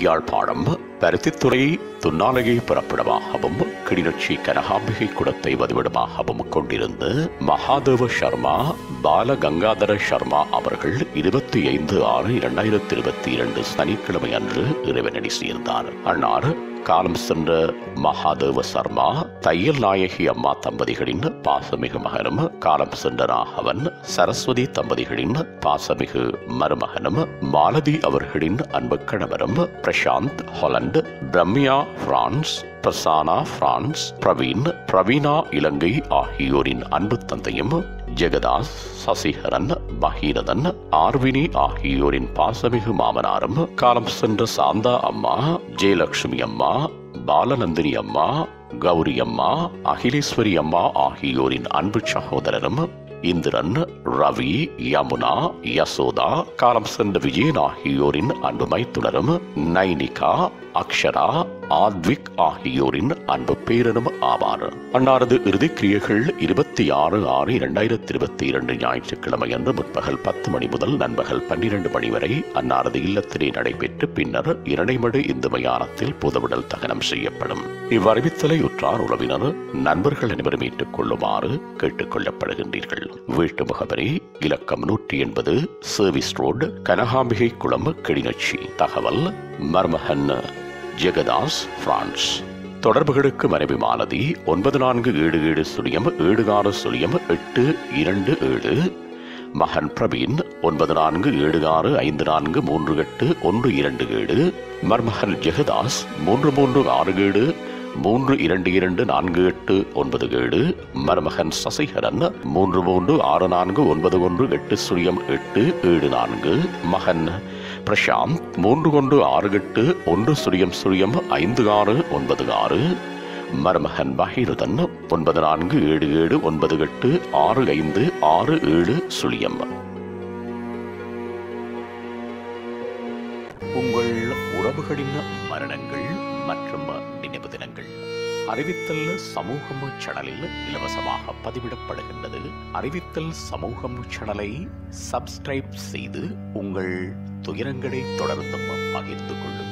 யாழ்ப்பாணம் பருத்தித்துறை துன்னாலையை புறப்படமாகவும் கிளிநொச்சி கனகாம்பிகை குடத்தை வதிவிடமாகவும் கொண்டிருந்த மகாதேவ சர்மா பால கங்காதர சர்மா அவர்கள் இருபத்தி ஐந்து ஆறு இரண்டாயிரத்தி இருபத்தி இரண்டு சனிக்கிழமை அன்று இறைவனடி சேர்ந்தார் அன்னார் காலம் சென்ற மகாதேவ சர்மா தையல் நாயகி அம்மா தம்பதிகளின் பாசமிகு மகனும் காலம் சென்ற ராகவன் சரஸ்வதி தம்பதிகளின் பாசமிகு மருமகனும் மாலதி அவர்களின் அன்பு கணவரும் Prasanth Holland Bramya France Prasana France Praveen Praveena Ilangai ஆகியோரின் அன்பு தந்தையும் ஜெகதாஸ் சசிகரன் பகீரதன் ஆர்வினி ஆகியோரின் பாசமிகு மாமனாரும் காலம் சென்ற சாந்தா அம்மா ஜெயலட்சுமி அம்மா பாலநந்தினி அம்மா கௌரி அம்மா அகிலேஸ்வரி அம்மா ஆகியோரின் அன்பு சகோதரரும் இந்திரன் ரவி யமுனா யசோதா காலம் சென்ற விஜயன் ஆகியோரின் அன்பு மைத்துனரும் நைனிகா அக்ஷரா ஆத்விக் ஆகியோரின் அன்பு பேரனும் ஆவார் அன்னாரது இறுதிக் கிரியைகள் இருபத்தி ஆறு ஆறு இரண்டாயிரத்தி இருபத்தி இரண்டு ஞாயிற்றுக்கிழமை அன்று முற்பகல் பத்து மணி முதல் நண்பகல் பன்னிரண்டு மணி வரை அன்னாரது இல்லத்திலே நடைபெற்று பின்னர் இரணைமடு இந்து மயானத்தில் புதவிடல் தகனம் செய்யப்படும் இவ்வறிவித்தலை உற்றார் உறவினர் நண்பர்கள் அனைவரும் ஏற்றுக் கொள்ளுமாறு கேட்டுக் கொள்ளப்படுகின்றீர்கள் வீட்டு முகவரி இலக்கம் நூற்றி எண்பது சர்வீஸ் ரோடு கனகாம்பிகை குளம் கிளிநொச்சி தகவல் மர்மகன் ஜெகதாஸ் பிரான்ஸ் தொடர்புகளுக்கு மனைவி மாலதி ஒன்பது நான்கு ஏழு ஏழு சுழியம் ஏழு ஆறு சுழியம் எட்டு இரண்டு ஏழு மகன் பிரவீன் ஒன்பது நான்கு ஏழு ஆறு ஐந்து நான்கு மூன்று எட்டு ஒன்று இரண்டு ஏழு மருமகன் ஜெகதாஸ் மூன்று மூன்று ஆறு ஏழு மூன்று இரண்டு இரண்டு நான்கு எட்டு ஒன்பது ஏழு மருமகன் சசிகரன் மூன்று மூன்று ஆறு நான்கு ஒன்பது ஒன்று எட்டு சுழியம் எட்டு ஏழு நான்கு மகன் பிரசாந்த் மூன்று கொண்டு ஆறு எட்டு ஒன்று சுழியம் சுழியம் ஐந்து ஆறு ஒன்பது ஆறு மருமகன் பகீரதன் ஒன்பது நான்கு ஏழு ஏழு ஒன்பது எட்டு ஆறு ஐந்து ஆறு ஏழு சுழியம் உங்கள் உறவுகளின் மரணங்கள் மற்றும் நினைவு தினங்கள் அறிவித்தல் சமூகம் சேனலில் இலவசமாக பதிவிடப்படுகின்றது அறிவித்தல் சமூகம் சேனலை சப்ஸ்கிரைப் செய்து உங்கள் துயரங்களை தொடர்ந்தும் பகிர்ந்து கொள்ளுங்கள்